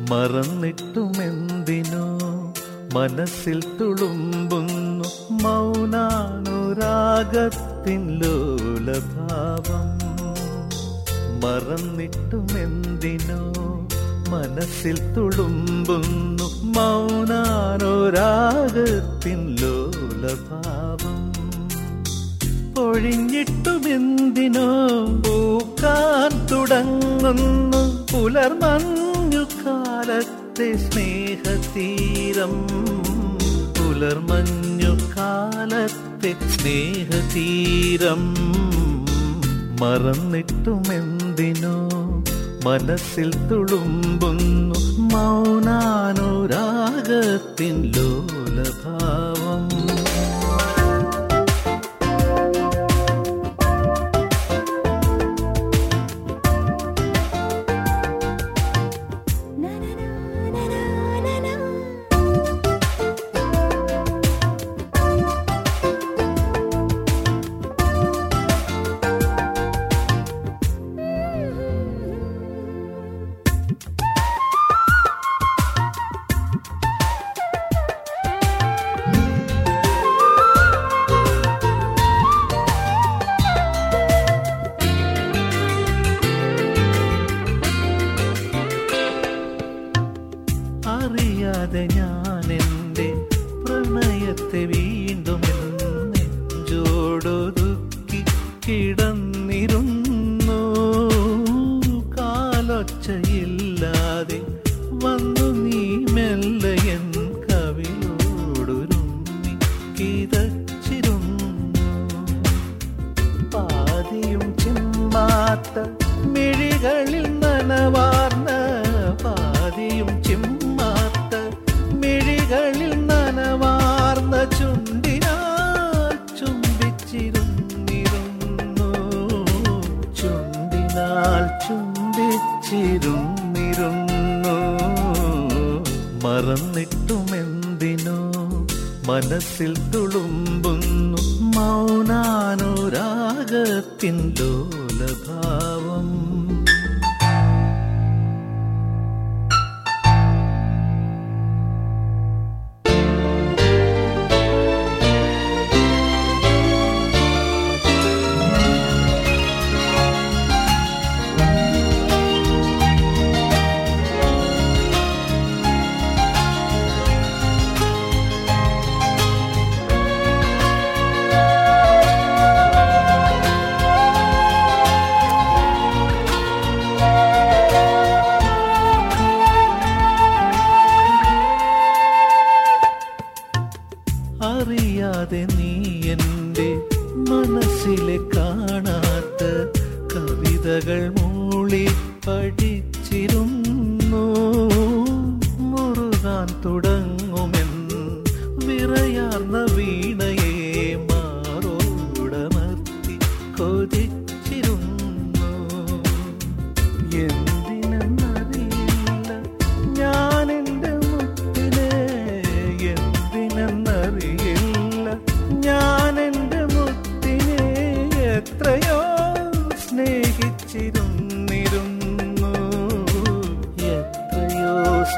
മറന്നിട്ടുമെന്തിനോ മനസ്സിൽ തുളുമ്പുന്നു മൗനാനുരാഗത്തിൻ ലോലഭാവം മറന്നിട്ടുമെന്തിനോ മനസ്സിൽ തുളുമ്പുന്നു മൗനാനുരാഗത്തിൻ ലോലഭാവം ഒഴിഞ്ഞിട്ടുമെന്തിനോ പൂക്കാൻ തുടങ്ങുന്നു പുലർമഞ്ഞു കാലത്തെ സ്നേഹതീരം പുലർമഞ്ഞു കാലത്തെ സ്നേഹതീരം മറന്നിട്ടുമെന്തിനോ മനസ്സിൽ തുളുമ്പുന്നു മൗനാനുരാഗത്തിൻ ലോലഭാവം അറിയാതെ ഞാൻ എൻ്റെ പ്രണയത്തെ വീണ്ടും നെഞ്ചോടൊതുക്കി കിടന്നിരുന്നു കാലൊച്ചയില്ലാതെ വന്നു നീ മെല്ലെ എൻ കവിളോടൊരുമ്മി കിതച്ചിരുന്നു പാതിയും ചിമ്മാത്ത മിഴികളിൽ നനവാർന്ന പാതിയും ചിമ്മാത്ത മിഴികളിൽ നനവാർന്ന ചുണ്ടിനാൽ ചുംബിച്ചിരുന്നിരുന്നു ചുണ്ടിനാൽ ചുംബിച്ചിരുന്നിരുന്നു മറന്നിട്ടുമെന്തിനോ മനസ്സിൽ തുളുമ്പുന്നു മൗനാനുരാഗത്തിൻ ലോലഭാവം അറിയാതെ നീ എൻ്റെ മനസ്സിലെ കാണാത്ത കവിതകൾ മൂളി പഠിച്ചിരുന്നു മുറുകാൻ തുടങ്ങുമെൻ വിറയാർന്ന വീണയെ മാറോടമർത്തി കൊതിച്ചിരുന്നു എന്തിനെന്നറിയില്ല ഞാൻ എൻ്റെ മുത്തിനെ എന്തിനെന്നറിയില്ല ഞാൻ എൻ്റെ മുത്തിനെ എത്രയോ സ്നേഹിച്ചിരുന്നിരുന്നു എത്രയോ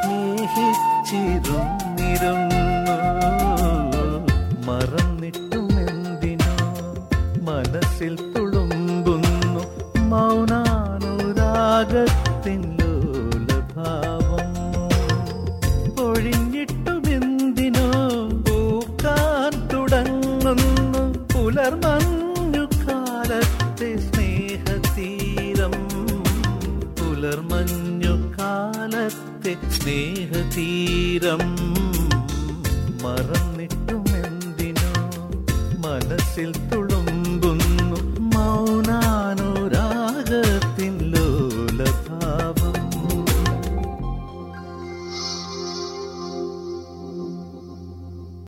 സ്നേഹിച്ചിരുന്നിരുന്നു മറന്നിട്ടുമെന്തിനോ മനസ്സിൽ തുളുമ്പുന്നു മൗനാനുരാഗത്തിൻ ലോലഭാവം ഒഴിഞ്ഞിട്ടുമെന്തിനോ പൂക്കാൻ തുടങ്ങുന്നു പുലർമഞ്ഞു കാലത്തെ സ്നേഹതീരം പുലർമഞ്ഞു കാലത്തെ സ്നേഹതീരം മറന്നിട്ടുമെന്തിനോ മനസ്സിൽ തുള